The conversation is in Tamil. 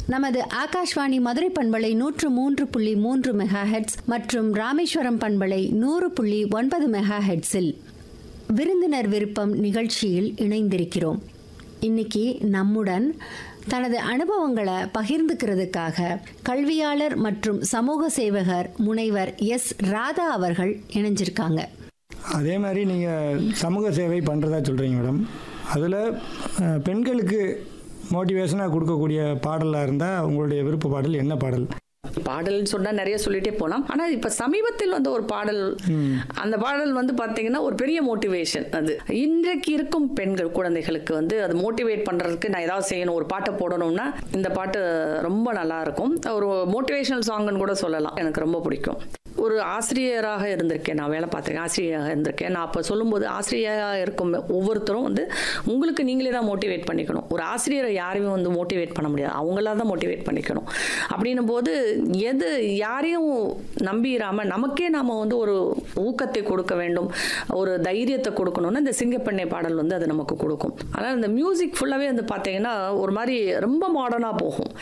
நமது ஆகாஷ்வாணி மதுரை பண்பலை நூற்று மூன்று புள்ளி மூன்று மெகா ஹெட்ஸ் மற்றும் ராமேஸ்வரம் பண்பலை நூறு புள்ளி ஒன்பது மெகா ஹெட்ஸில் விருந்தினர் விருப்பம் நிகழ்ச்சியில் இணைந்திருக்கிறோம் இன்னைக்கு நம்முடன் தனது அனுபவங்களை பகிர்ந்துக்கிறதுக்காக கல்வியாளர் மற்றும் சமூக சேவகர் முனைவர் எஸ் ராதா அவர்கள் இணைஞ்சிருக்காங்க அதே மாதிரி நீங்கள் சமூக சேவை பண்ணுறதா சொல்கிறீங்க மேடம் அதில் அஹ், பெண்களுக்கு மோட்டிவேஷனாக கொடுக்கக்கூடிய பாடலாக இருந்தால் உங்களுடைய விருப்ப பாடல் என்ன பாடல் பாடல்னு சொன்னா நிறைய சொல்லிட்டே போலாம் ஆனா இப்ப சமீபத்தில் வந்த ஒரு பாடல் அந்த பாடல் வந்து பாத்தீங்கன்னா ஒரு பெரிய மோட்டிவேஷன் அது இன்றைக்கு இருக்கும் பெண்கள் குழந்தைகளுக்கு வந்து அது மோட்டிவேட் பண்றதுக்கு நான் ஏதாவது செய்யணும் ஒரு பாட்டை போடணும்னா இந்த பாட்டு ரொம்ப நல்லா இருக்கும் ஒரு மோட்டிவேஷனல் சாங்னு கூட சொல்லலாம் எனக்கு ரொம்ப பிடிக்கும் ஒரு ஆசிரியராக இருந்திருக்கேன் நான் வேலை பார்த்துருக்கேன் ஆசிரியராக இருந்திருக்கேன் நான் அப்போ சொல்லும்போது ஆசிரியராக இருக்கும் ஒவ்வொருத்தரும் வந்து உங்களுக்கு நீங்களே தான் மோட்டிவேட் பண்ணிக்கணும் ஒரு ஆசிரியரை யாரையும் வந்து மோட்டிவேட் பண்ண முடியாது அவங்களா தான் மோட்டிவேட் பண்ணிக்கணும் அப்படின்னும் போது எது யாரையும் நம்பிடாம நமக்கே நாம வந்து ஒரு ஊக்கத்தை கொடுக்க வேண்டும் ஒரு தைரியத்தை கொடுக்கணும்னா இந்த சிங்கப்பெண்ணை பாடல் வந்து அது நமக்கு கொடுக்கும் ஆனால் இந்த மியூசிக் ஃபுல்லாகவே வந்து பார்த்தீங்கன்னா ஒரு மாதிரி ரொம்ப மாடர்னாக போகும்